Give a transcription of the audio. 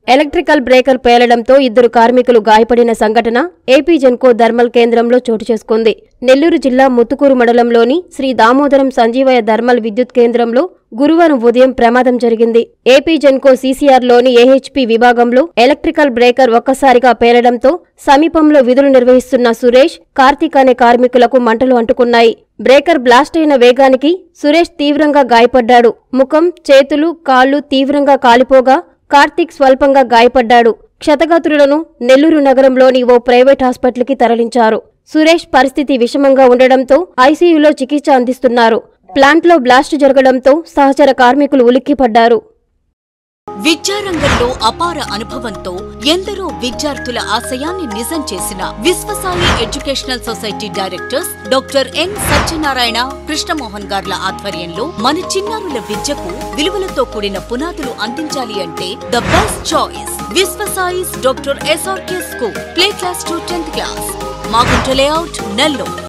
electrical breaker పేలడంతో ఇద్దరు కార్మికులు గాయపడిన సంఘటన ఏపీ జెన్కో థర్మల్ కేంద్రంలో చోటు చేసుకుంది నెల్లూరు జిల్లా ముత్తుకూరు మండలంలోని శ్రీ దామోదరం సంజీవయ్య థర్మల్ విద్యుత్ కేంద్రంలో గురువారం ఉదయం ప్రమాదం జరిగింది ఏపీ జెన్కో సీసీఆర్లోని ఏహెచ్పీ విభాగంలో ఎలక్ట్రికల్ బ్రేకర్ ఒక్కసారిగా పేలడంతో సమీపంలో విధులు నిర్వహిస్తున్న సురేష్ కార్తీక్ అనే కార్మికులకు మంటలు అంటుకున్నాయి బ్రేకర్ బ్లాస్ట్ అయిన వేగానికి సురేష్ తీవ్రంగా గాయపడ్డాడు ముఖం చేతులు కాళ్లు తీవ్రంగా కాలిపోగా కార్తీక్ స్వల్పంగా గాయపడ్డాడు క్షతగాత్రులను నెల్లూరు నగరంలోని ఓ ప్రైవేట్ హాస్పిటల్కి తరలించారు సురేష్ పరిస్థితి విషమంగా ఉండడంతో ఐసీయూలో చికిత్స అందిస్తున్నారు ప్లాంట్లో బ్లాస్ట్ జరగడంతో సహచర కార్మికులు ఉలిక్కిపడ్డారు విద్యారంగంలో అపార అనుభవంతో ఎందరో విద్యార్థుల ఆశయాన్ని నిజం చేసిన Vishwasai educational society directors doctor N Satyanarayana Krishnamohan గార్ల ఆధ్వర్యంలో మన చిన్నారుల విద్యకు విలువలతో కూడిన పునాదులు అందించాలి అంటే the best choice Vishwasai's doctor SRK school play class to tenth class Magunta layout Nellore